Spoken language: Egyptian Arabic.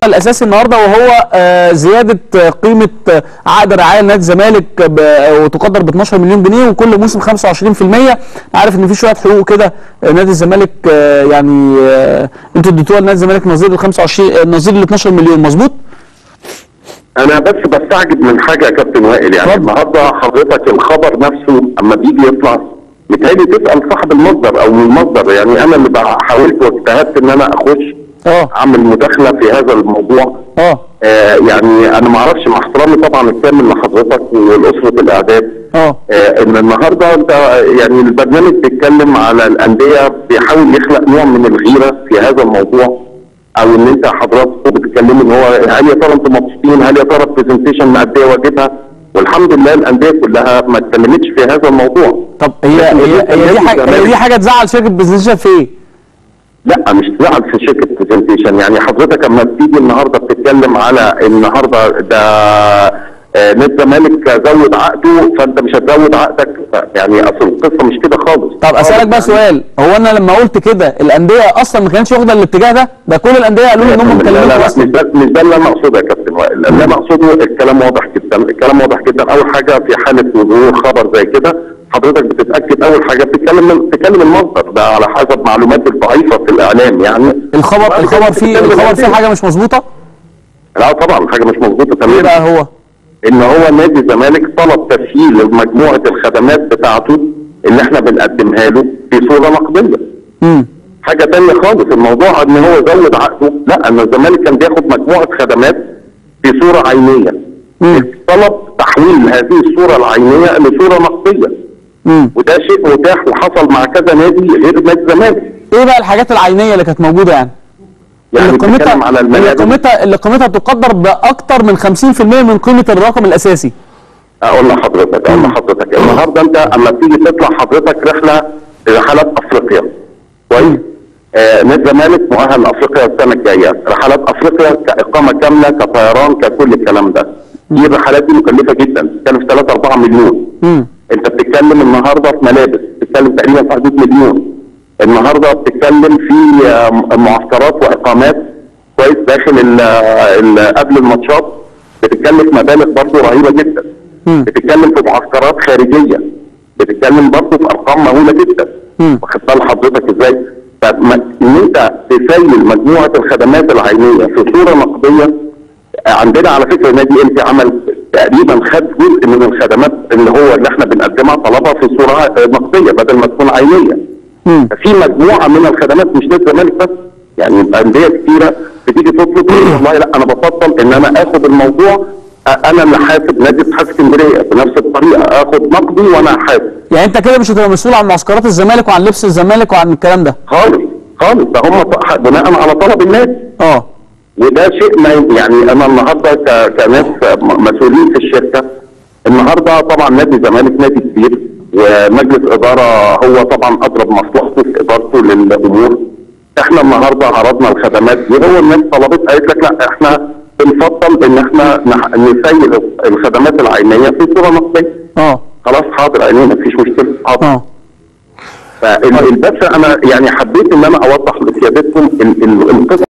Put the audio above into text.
الاساسي النهارده وهو آه، زياده آه، قيمه آه، عقد الرعايه لنادي الزمالك ب- آه، وتقدر ب 12 مليون جنيه وكل موسم 25% عارف ان في شويه حقوق كده آه، نادي الزمالك آه، يعني آه، انتوا اديتوها لنادي الزمالك نظير ال 25 آه، نظير ال 12 مليون مظبوط؟ انا بس بستعجب من حاجه يا كابتن وائل يعني اتفضل. النهارده حضرتك الخبر نفسه اما بيجي يطلع متهيألي تسال صاحب المصدر او المصدر يعني انا اللي بقى حاولت واجتهدت ان انا اخش اه اعمل مداخله في هذا الموضوع اه آه يعني انا ما اعرفش مع احترامي طبعا الكامل لحضرتك والاسره الاعداد اه آه ان النهارده انت يعني البرنامج بيتكلم على الانديه بيحاول يخلق نوع من الغيره في هذا الموضوع او ان انت حضرتك بتتكلموا ان هو هل يا ترى انتم مبسوطين هل يا ترى البرزنتيشن مأديه واجبها والحمد لله الانديه كلها ما اتكلمتش في هذا الموضوع طب هي لكن هي, بالنسبة هي دي لنادي حاجه هي الزمالك- دي حاجه تزعل شركه بزنس في ايه؟ لا مش تزعل في شركه برزنتيشن يعني حضرتك اما بتيجي النهارده بتتكلم على النهارده ده آه، نادي الزمالك زود عقده فانت مش هتزود عقدك يعني اصل القصه مش كده خالص طب اسالك بقى خالص سؤال هو انا لما قلت كده الانديه اصلا ما كانتش واخده الاتجاه ده ده كل الانديه قالوا لي ان هم لا لا مكلمينكم لا مش اصلا ده مش ده اللي انا اقصده يا كابتن وائل اللي انا اقصده الكلام واضح جدا الكلام واضح جدا اول حاجه في حاله ظهور خبر زي كده حضرتك بتتاكد اول حاجه بتتكلم بتتكلم المصدر ده على حسب معلومات الضعيفه في الاعلام يعني الخبر وبعد كده الخبر فيه بتتكلم الخبر فيه الأندية. حاجه مش مظبوطه لا طبعا حاجه مش مظبوطه ايه بقى تماما هو؟ ان هو نادي الزمالك طلب تسهيل مجموعه الخدمات بتاعته اللي احنا بنقدمها له في صوره نقديه امم حاجه تانية خالص الموضوع ان هو زود عقده لا ان الزمالك كان بياخد مجموعه خدمات في صوره عينيه مم. طلب تحويل هذه الصوره العينيه لصوره نقديه امم وده شيء متاح وحصل مع كذا نادي غير نادي الزمالك ايه بقى الحاجات العينيه اللي كانت موجوده يعني؟ يعني اللي بنتكلم قيمتها على اللي الملاعب قيمتها اللي قيمتها تقدر باكتر من 50% من قيمه الرقم الاساسي اقول لحضرتك اقول لحضرتك النهارده انت اما تيجي تطلع حضرتك رحله رحلات افريقيا كويس آه نادي الزمالك مؤهل لافريقيا السنه الجايه رحلات افريقيا كاقامه كامله كطيران ككل الكلام ده دي الرحلات دي مكلفه جدا بتتكلم في 3 4 مليون امم انت بتتكلم النهارده في ملابس بتتكلم تقريبا في حدود مليون النهارده بتتكلم في آه، معسكرات واقامات كويس داخل ال ال قبل الماتشات بتتكلف مبالغ برضه رهيبه جدا مم. بتتكلم في معسكرات خارجيه بتتكلم برضه في ارقام مهوله جدا مم. واخد بال حضرتك ازاي؟ فما- ان انت تسيل مجموعه الخدمات العينيه في صوره نقديه عندنا على فكره نادي انت عمل تقريبا خد جزء من الخدمات اللي هو اللي احنا بنقدمها طلبها في صوره نقديه بدل ما تكون عينيه. امم في مجموعه من الخدمات مش نادي الزمالك بس يعني انديه كتيره بتيجي تطلب تقول والله لا انا بفضل ان انا اخد الموضوع أ- انا اللي حاسب نادي اتحاد اسكندريه بنفس الطريقه اخد نقدي وانا حاسب يعني انت كده مش هتبقى مسؤول عن معسكرات الزمالك وعن لبس الزمالك وعن الكلام ده خالص خالص ده هم ط- بناء على طلب الناس اه وده شيء ما يعني انا النهارده ك- كناس م- مسؤولين في الشركه النهارده طبعا نادي الزمالك نادي كبير ومجلس اداره هو طبعا اضرب مصلحته في ادارته للامور احنا النهارده عرضنا الخدمات دي هو الناس طلبت قالت لك لا احنا بنفضل ان احنا نح- نسير الخدمات العينيه في صوره نقديه اه خلاص حاضر عينيه مفيش مشكله حاضر اه فالبس انا يعني حبيت ان انا اوضح لسيادتكم ال- ال- القصه